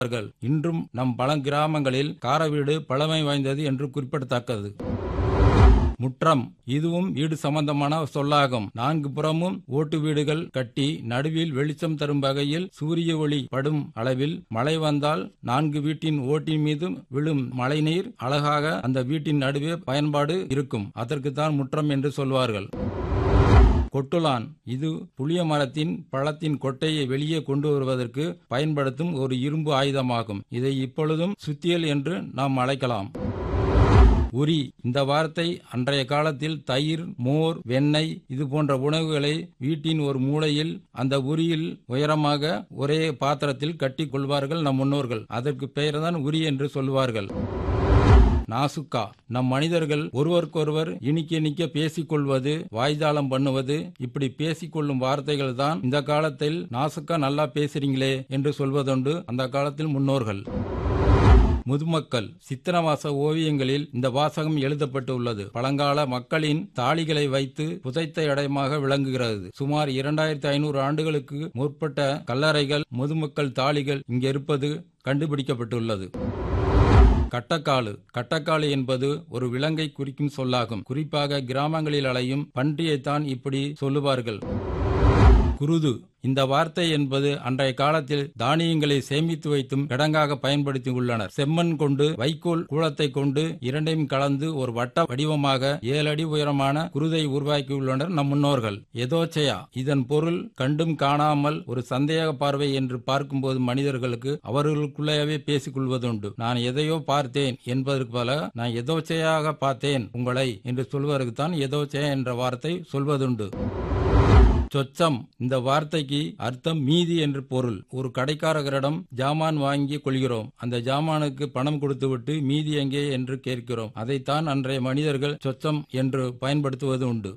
சொல்வார்கள் இன்றும் நம் பழங்கிராமங்களில் காரவீடு பழமை வாய்ந்தது என்று குறிப்பிடத்தக்கது முற்றம் இதுவும் வீடு சம்பந்தமான சொல்லாகும் நான்கு புறமும் ஓட்டு வீடுகள் கட்டி நடுவில் வெளிச்சம் தரும் வகையில் சூரிய ஒளி படும் அளவில் மழை வந்தால் நான்கு வீட்டின் ஓட்டின் மீது விழும் மழைநீர் அழகாக அந்த வீட்டின் நடுவே பயன்பாடு இருக்கும் அதற்குத்தான் முற்றம் என்று சொல்வார்கள் கொட்டுலான் இது புளிய மரத்தின் பழத்தின் கொட்டையை வெளியே கொண்டு வருவதற்கு பயன்படுத்தும் ஒரு இரும்பு ஆயுதமாகும் இதை இப்பொழுதும் சுத்தியல் என்று நாம் அழைக்கலாம் உரி இந்த வார்த்தை அன்றைய காலத்தில் தயிர் மோர் வெண்ணெய் இது போன்ற உணவுகளை வீட்டின் ஒரு மூலையில் அந்த உரியில் உயரமாக ஒரே பாத்திரத்தில் கட்டி கொள்வார்கள் நம் முன்னோர்கள் அதற்கு பெயர்தான் உரி என்று சொல்வார்கள் நாசுக்கா நம் மனிதர்கள் ஒருவருக்கொருவர் இனிக்க இனிக்க பேசிக்கொள்வது வாய்தாளம் பண்ணுவது இப்படி பேசிக்கொள்ளும் வார்த்தைகள் தான் இந்த காலத்தில் நாசுக்கா நல்லா பேசுறீங்களே என்று சொல்வதுண்டு அந்த காலத்தில் முன்னோர்கள் முதுமக்கள் சித்திரவாச ஓவியங்களில் இந்த வாசகம் எழுதப்பட்டு உள்ளது பழங்கால மக்களின் தாளிகளை வைத்து புதைத்த இடமாக விளங்குகிறது சுமார் இரண்டாயிரத்தி ஐநூறு ஆண்டுகளுக்கு முற்பட்ட கல்லறைகள் முதுமக்கள் தாளிகள் இங்கிருப்பது கண்டுபிடிக்கப்பட்டுள்ளது கட்டக்காலு கட்டக்காலு என்பது ஒரு விலங்கை குறிக்கும் சொல்லாகும் குறிப்பாக கிராமங்களில் அலையும் பன்றியைத்தான் இப்படி சொல்லுவார்கள் குருது இந்த வார்த்தை என்பது அன்றைய காலத்தில் தானியங்களை சேமித்து வைத்தும் கிடங்காக பயன்படுத்தி உள்ளனர் செம்மண் கொண்டு வைக்கோல் கூளத்தை கொண்டு இரண்டையும் கலந்து ஒரு வட்ட வடிவமாக ஏழு அடி உயரமான குருதை உருவாக்கியுள்ளனர் நம் முன்னோர்கள் எதோச்சயா இதன் பொருள் கண்டும் காணாமல் ஒரு சந்தேக பார்வை என்று பார்க்கும்போது மனிதர்களுக்கு அவர்களுக்குள்ளேயே பேசிக் கொள்வதுண்டு நான் எதையோ பார்த்தேன் என்பதற்கு பல நான் எதோச்சையாக பார்த்தேன் உங்களை என்று சொல்வதற்கு தான் எதோச்சயா என்ற வார்த்தை சொல்வதுண்டு சொச்சம் இந்த வார்த்தைக்கு அர்த்தம் மீதி என்று பொருள் ஒரு கடைக்காரரிடம் ஜாமான் வாங்கி கொள்கிறோம் அந்த ஜாமானுக்கு பணம் கொடுத்துவிட்டு மீதி எங்கே என்று கேட்கிறோம் அதைத்தான் அன்றைய மனிதர்கள் சொச்சம் என்று பயன்படுத்துவது உண்டு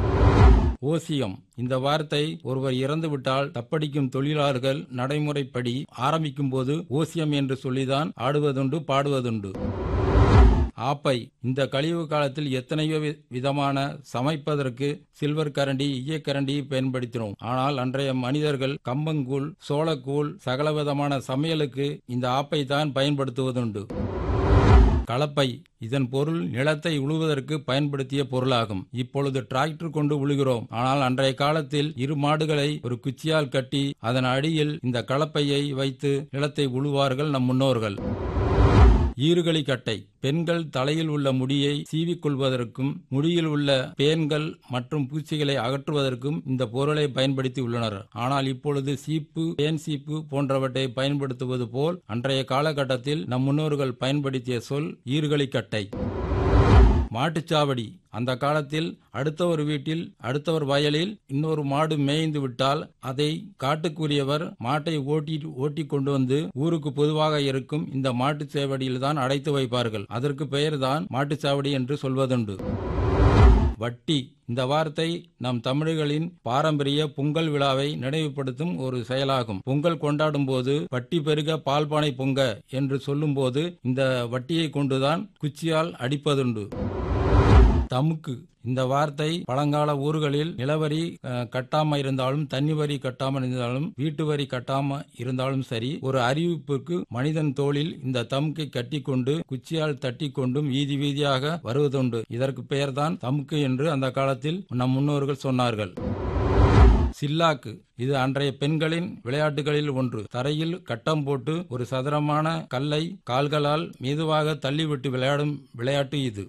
ஓசியம் இந்த வார்த்தை ஒருவர் இறந்துவிட்டால் தப்படிக்கும் தொழிலாளர்கள் நடைமுறைப்படி ஆரம்பிக்கும் போது ஓசியம் என்று சொல்லிதான் ஆடுவதுண்டு பாடுவதுண்டு ஆப்பை இந்த கழிவு காலத்தில் எத்தனையோ விதமான சமைப்பதற்கு சில்வர் கரண்டி ஈயக்கரண்டியை பயன்படுத்தினோம் ஆனால் அன்றைய மனிதர்கள் கம்பங்கூழ் சோளக்கூழ் சகலவிதமான சமையலுக்கு இந்த ஆப்பை தான் பயன்படுத்துவதுண்டு கலப்பை இதன் பொருள் நிலத்தை உழுவதற்கு பயன்படுத்திய பொருளாகும் இப்பொழுது டிராக்டர் கொண்டு உழுகிறோம் ஆனால் அன்றைய காலத்தில் இரு மாடுகளை ஒரு குச்சியால் கட்டி அதன் அடியில் இந்த கலப்பையை வைத்து நிலத்தை உழுவார்கள் நம் முன்னோர்கள் ஈறுகளி கட்டை பெண்கள் தலையில் உள்ள முடியை சீவிக்கொள்வதற்கும் முடியில் உள்ள பேன்கள் மற்றும் பூச்சிகளை அகற்றுவதற்கும் இந்த பொருளை பயன்படுத்தி உள்ளனர் ஆனால் இப்பொழுது சீப்பு பேன் சீப்பு போன்றவற்றை பயன்படுத்துவது போல் அன்றைய காலகட்டத்தில் நம் முன்னோர்கள் பயன்படுத்திய சொல் ஈறுகளி கட்டை மாட்டுச்சாவடி அந்த காலத்தில் அடுத்தவர் வீட்டில் அடுத்தவர் வயலில் இன்னொரு மாடு மேய்ந்து விட்டால் அதை காட்டுக்குரியவர் மாட்டை ஓட்டி ஓட்டி கொண்டு வந்து ஊருக்கு பொதுவாக இருக்கும் இந்த மாட்டுச்சாவடியில் தான் அடைத்து வைப்பார்கள் அதற்கு பெயர்தான் மாட்டுச்சாவடி என்று சொல்வதுண்டு வட்டி இந்த வார்த்தை நம் தமிழர்களின் பாரம்பரிய பொங்கல் விழாவை நினைவுபடுத்தும் ஒரு செயலாகும் பொங்கல் கொண்டாடும் போது வட்டி பெருக பால்பானை பொங்க என்று சொல்லும்போது இந்த வட்டியை கொண்டுதான் குச்சியால் அடிப்பதுண்டு தமுக்கு இந்த வார்த்தை பழங்கால ஊர்களில் நிலவரி கட்டாம இருந்தாலும் தண்ணி வரி கட்டாமல் இருந்தாலும் வீட்டு வரி கட்டாம இருந்தாலும் சரி ஒரு அறிவிப்புக்கு மனிதன் தோளில் இந்த தமுக்கை கட்டி கொண்டு குச்சியால் தட்டி கொண்டும் வீதி வீதியாக வருவதுண்டு இதற்கு பெயர்தான் தமுக்கு என்று அந்த காலத்தில் நம் முன்னோர்கள் சொன்னார்கள் சில்லாக்கு இது அன்றைய பெண்களின் விளையாட்டுகளில் ஒன்று தரையில் கட்டம் போட்டு ஒரு சதுரமான கல்லை கால்களால் மெதுவாக தள்ளிவிட்டு விளையாடும் விளையாட்டு இது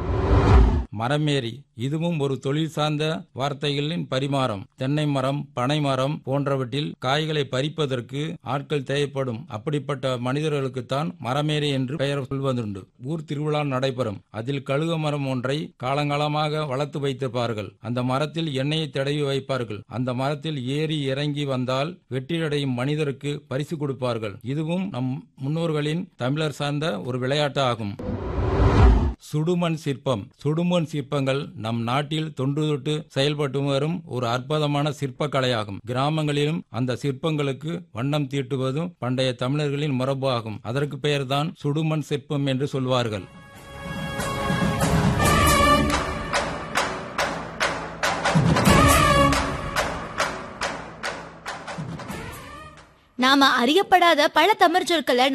மரமேறி இதுவும் ஒரு தொழில் சார்ந்த வார்த்தைகளின் பரிமாறம் தென்னை மரம் பனை மரம் போன்றவற்றில் காய்களை பறிப்பதற்கு ஆட்கள் தேவைப்படும் அப்படிப்பட்ட மனிதர்களுக்குத்தான் மரமேறி என்று பெயர் சொல்வதுண்டு ஊர் திருவிழா நடைபெறும் அதில் கழுக மரம் ஒன்றை காலங்காலமாக வளர்த்து வைத்திருப்பார்கள் அந்த மரத்தில் எண்ணெயை தடவி வைப்பார்கள் அந்த மரத்தில் ஏறி இறங்கி வந்தால் வெற்றியடையும் மனிதருக்கு பரிசு கொடுப்பார்கள் இதுவும் நம் முன்னோர்களின் தமிழர் சார்ந்த ஒரு விளையாட்டு ஆகும் சுடுமண் சிற்பம் சுடுமண் சிற்பங்கள் நம் நாட்டில் தொன்று தொட்டு செயல்பட்டு வரும் ஒரு அற்புதமான சிற்ப கலையாகும் கிராமங்களிலும் அந்த சிற்பங்களுக்கு வண்ணம் தீட்டுவதும் பண்டைய தமிழர்களின் மரபு ஆகும் அதற்கு பெயர்தான் சுடுமண் சிற்பம் என்று சொல்வார்கள் நாம அறியப்படாத பல தமிழ் சொற்களை